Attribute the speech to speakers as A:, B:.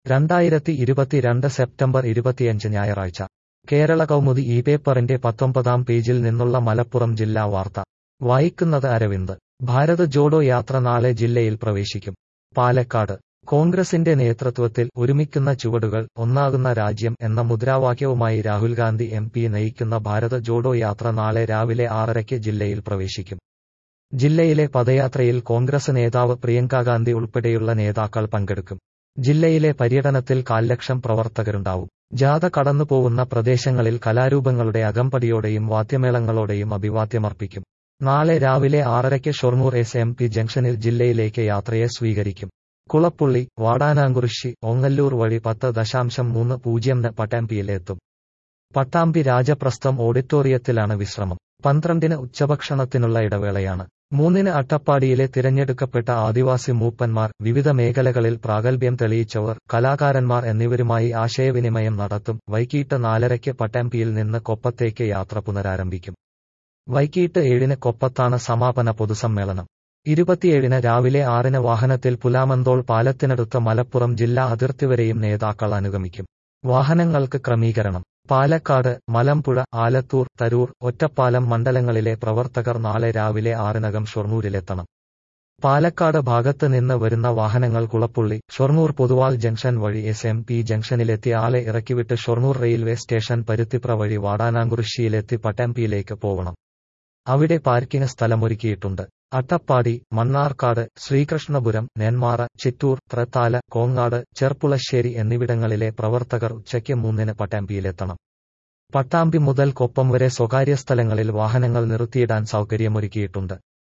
A: രണ്ടായിരത്തി ഇരുപത്തിരണ്ട് സെപ്റ്റംബർ ഇരുപത്തിയഞ്ച് ഞായറാഴ്ച കേരള കൗമുദി ഈ പേപ്പറിന്റെ പത്തൊമ്പതാം പേജിൽ നിന്നുള്ള മലപ്പുറം ജില്ലാ വാർത്ത വായിക്കുന്നത് അരവിന്ദ് ഭാരത് ജോഡോ യാത്ര നാളെ ജില്ലയിൽ പ്രവേശിക്കും പാലക്കാട് കോൺഗ്രസിന്റെ നേതൃത്വത്തിൽ ഒരുമിക്കുന്ന ചുവടുകൾ ഒന്നാകുന്ന രാജ്യം എന്ന മുദ്രാവാക്യവുമായി രാഹുൽ ഗാന്ധി എം പി നയിക്കുന്ന ഭാരത് ജോഡോ യാത്ര നാളെ രാവിലെ ആറരയ്ക്ക് ജില്ലയിൽ പ്രവേശിക്കും ജില്ലയിലെ പദയാത്രയിൽ കോൺഗ്രസ് നേതാവ് പ്രിയങ്ക ഗാന്ധി ഉൾപ്പെടെയുള്ള നേതാക്കൾ പങ്കെടുക്കും ജില്ലയിലെ പര്യടനത്തിൽ കാൽലക്ഷം പ്രവർത്തകരുണ്ടാവും ജാഥ കടന്നുപോകുന്ന പ്രദേശങ്ങളിൽ കലാരൂപങ്ങളുടെ അകമ്പടിയോടെയും വാദ്യമേളങ്ങളോടെയും അഭിവാദ്യമർപ്പിക്കും നാളെ രാവിലെ ആറരയ്ക്ക് ഷൊർണൂർ എസ് എം പി ജംഗ്ഷനിൽ ജില്ലയിലേക്ക് യാത്രയെ സ്വീകരിക്കും കുളപ്പുള്ളി വാടാനാങ്കുറിശി ഒങ്ങല്ലൂർ വഴി പത്ത് ദശാംശം മൂന്ന് പൂജ്യം പട്ടാമ്പിയിൽ എത്തും പട്ടാമ്പി രാജപ്രസ്ഥം ഓഡിറ്റോറിയത്തിലാണ് വിശ്രമം പന്ത്രണ്ടിന് ഉച്ചഭക്ഷണത്തിനുള്ള ഇടവേളയാണ് മൂന്നിന് അട്ടപ്പാടിയിലെ തിരഞ്ഞെടുക്കപ്പെട്ട ആദിവാസി മൂപ്പന്മാർ വിവിധ മേഖലകളിൽ പ്രാഗൽഭ്യം തെളിയിച്ചവർ കലാകാരന്മാർ എന്നിവരുമായി ആശയവിനിമയം നടത്തും വൈകിട്ട് നാലരയ്ക്ക് പട്ടാമ്പിയിൽ നിന്ന് കൊപ്പത്തേക്ക് യാത്ര പുനരാരംഭിക്കും വൈകിട്ട് ഏഴിന് കൊപ്പത്താണ് സമാപന പൊതുസമ്മേളനം ഇരുപത്തിയേഴിന് രാവിലെ ആറിന് വാഹനത്തിൽ പുലാമന്തോൾ പാലത്തിനടുത്ത മലപ്പുറം ജില്ലാ അതിർത്തി വരെയും നേതാക്കൾ അനുഗമിക്കും വാഹനങ്ങൾക്ക് ക്രമീകരണം പാലക്കാട് മലമ്പുഴ ആലത്തൂർ തരൂർ ഒറ്റപ്പാലം മണ്ഡലങ്ങളിലെ പ്രവർത്തകർ നാളെ രാവിലെ ആറിനകം ഷൊർണൂരിലെത്തണം പാലക്കാട് ഭാഗത്ത് നിന്ന് വരുന്ന വാഹനങ്ങൾ കുളപ്പുള്ളി ഷൊർണൂർ പൊതുവാൾ ജംഗ്ഷൻ വഴി എസ് എം പി ജംഗ്ഷനിലെത്തി ആളെ ഇറക്കിവിട്ട് ഷൊർണൂർ റെയിൽവേ സ്റ്റേഷൻ പരുത്തിപ്ര വഴി വാടാനാങ്കുറിശ്ശിയിലെത്തി പട്ടാമ്പിയിലേക്ക് പോകണം അവിടെ പാർക്കിംഗ് സ്ഥലമൊരുക്കിയിട്ടുണ്ട് അട്ടപ്പാടി മണ്ണാർക്കാട് ശ്രീകൃഷ്ണപുരം നെന്മാറ ചിറ്റൂർ ത്രത്താല കോങ്ങാട് ചെർപ്പുളശ്ശേരി എന്നിവിടങ്ങളിലെ പ്രവർത്തകർ ഉച്ചയ്ക്ക് മൂന്നിന് പട്ടാമ്പിയിലെത്തണം പട്ടാമ്പി മുതൽ കൊപ്പം വരെ സ്വകാര്യ സ്ഥലങ്ങളിൽ വാഹനങ്ങൾ നിർത്തിയിടാൻ സൗകര്യമൊരുക്കിയിട്ടുണ്ട്